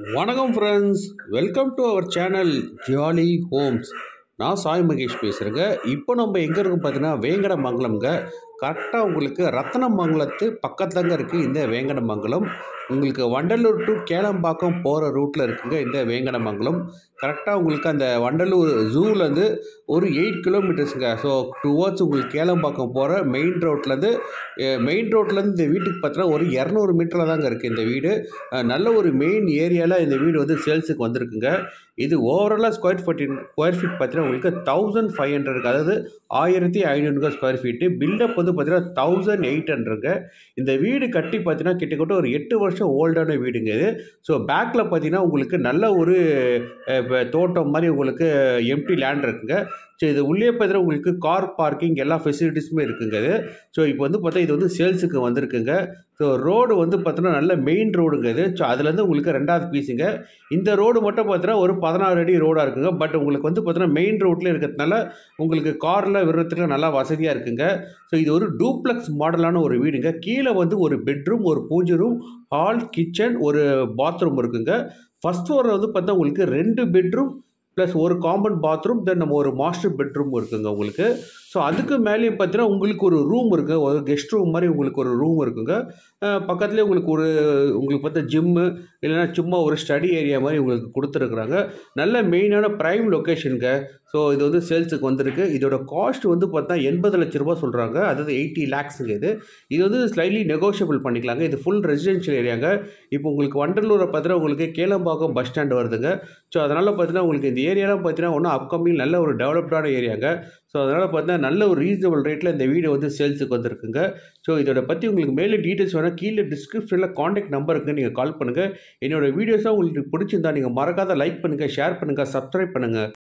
வணக்கம் friends welcome to our channel jolly homes நான் சாய் மகேஷ் பேசுகிறேங்க இப்போ நம்ம எங்கே இருக்கோம் பார்த்தீங்கன்னா வேங்கடமங்கலம்ங்க கரெக்டாக உங்களுக்கு ரத்தனமங்கலத்து பக்கத்துலங்க இருக்குது இந்த வேங்கடமங்கலம் உங்களுக்கு வண்டலூர் டு கேளம்பாக்கம் போகிற ரூட்டில் இருக்குங்க இந்த வேங்கடமங்கலம் கரெக்டாக உங்களுக்கு அந்த வண்டலூர் ஜூலேருந்து ஒரு எயிட் கிலோமீட்டர்ஸுங்க ஸோ டுவோர்ட்ஸ் உங்களுக்கு கேளம்பாக்கம் போகிற மெயின் ரோட்லேருந்து மெயின் ரோட்லேருந்து இந்த வீட்டுக்கு பார்த்தீங்கன்னா ஒரு இரநூறு மீட்டரில் தாங்க இருக்குது இந்த வீடு அஹ், நல்ல ஒரு மெயின் ஏரியாவில் இந்த வீடு வந்து சேல்ஸுக்கு வந்திருக்குங்க இது ஓவராலாக ஸ்கொயர் ஃபீட் ஸ்கொயர் ஃபீட் பார்த்தீங்கன்னா உங்களுக்கு தௌசண்ட் ஃபைவ் ஹண்ட்ரட் அதாவது ஆயிரத்தி ஐநூறுங்க ஸ்கொயர் ஃபீட்டு பில்டப் வந்து பார்த்தீங்கன்னா தௌசண்ட் எயிட் ஹண்ட்ரடுங்க இந்த வீடு கட்டி பார்த்தீங்கன்னா கிட்டத்தட்ட ஒரு எட்டு வருஷம் ஓல்டான வீடுங்க இது ஸோ பேக்கில் பார்த்தீங்கன்னா உங்களுக்கு நல்ல ஒரு அஹ், இப்ப தோட்டம் மாதிரி உங்களுக்கு எம்டி லேண்ட் இருக்குங்க ஸோ இது உள்ளே பார்த்தீங்கன்னா உங்களுக்கு கார் பார்க்கிங் எல்லா ஃபெசிலிட்டிஸுமே இருக்குங்க இது ஸோ இப்போ வந்து பார்த்தா இது வந்து சேல்ஸுக்கு வந்திருக்குங்க ஸோ ரோடு வந்து பார்த்தோன்னா நல்ல மெயின் ரோடுங்க இது ஸோ அதுலேருந்து உங்களுக்கு ரெண்டாவது பீஸுங்க இந்த ரோடு மட்டும் பார்த்தீங்கன்னா ஒரு பதினாறு அடி ரோடாக இருக்குங்க பட் உங்களுக்கு வந்து பார்த்தீங்கன்னா மெயின் ரோட்டில் இருக்கிறதுனால உங்களுக்கு காரில் விடுறதுக்கு நல்லா வசதியாக இருக்குங்க ஸோ இது ஒரு டூப்ளெக்ஸ் மாடலான ஒரு வீடுங்க கீழே வந்து ஒரு பெட்ரூம் ஒரு பூஜை ரூம் ஹால் கிச்சன் ஒரு பாத்ரூம் இருக்குங்க ஃபஸ்ட் ஃப்ளோரில் வந்து பார்த்தா உங்களுக்கு ரெண்டு பெட்ரூம் ப்ளஸ் ஒரு காமன் பாத்ரூம் தென் நம்ம ஒரு மாஸ்டர் பெட்ரூம் இருக்குங்க உங்களுக்கு ஸோ அதுக்கு மேலேயும் பார்த்தீங்கன்னா உங்களுக்கு ஒரு ரூம் இருக்குது ஒரு கெஸ்ட் ரூம் மாதிரி உங்களுக்கு ஒரு ரூம் இருக்குங்க அஹ் பக்கத்துலேயே உங்களுக்கு ஒரு உங்களுக்கு பார்த்தா ஜிம்மு இல்லைன்னா சும்மா ஒரு ஸ்டடி ஏரியா மாதிரி உங்களுக்கு கொடுத்துருக்குறாங்க நல்ல மெயினான ப்ரைம் லொக்கேஷனுங்க ஸோ இது வந்து சேல்ஸுக்கு வந்திருக்கு இதோட காஸ்ட் வந்து பார்த்தா எண்பது லட்ச ரூபா சொல்கிறாங்க அதாவது எயிட்டி லேக்ஸுங்க இது இது வந்து ஸ்லைட்லி நெகோஷியபிள் பண்ணிக்கலாங்க இது ஃபுல் ரெசிடென்ஷியல் ஏரியாங்க இப்போ உங்களுக்கு வண்டலூரை பார்த்தீங்கன்னா உங்களுக்கு கேளம்பாக்கம் பஸ் ஸ்டாண்ட் வருதுங்க ஸோ அதனால் பார்த்தீங்கன்னா உங்களுக்கு இந்த ஏரியாலாம் பார்த்தீங்கன்னா ஒன்றும் அப்கமிங் நல்ல ஒரு டெவலப்டான ஏரியாங்க ஸோ அதனால் பார்த்தீங்கன்னா நல்ல ஒரு ரீசனபிள் ரேட்டில் இந்த வீடு வந்து சேல்ஸுக்கு வந்திருக்குங்க ஸோ இதோட பற்றி உங்களுக்கு மேலே டீட்டெயில்ஸ் வேணால் கீழே டிஸ்கிரிப்ஷனில் காண்டாக்ட் நம்பர் இருக்குன்னு நீங்கள் கால் பண்ணுங்கள் என்னோட வீடியோஸாக உங்களுக்கு பிடிச்சிருந்தா நீங்கள் மறக்காத லைக் பண்ணுங்கள் ஷேர் பண்ணுங்கள் சப்ஸ்கிரைப் பண்ணுங்கள்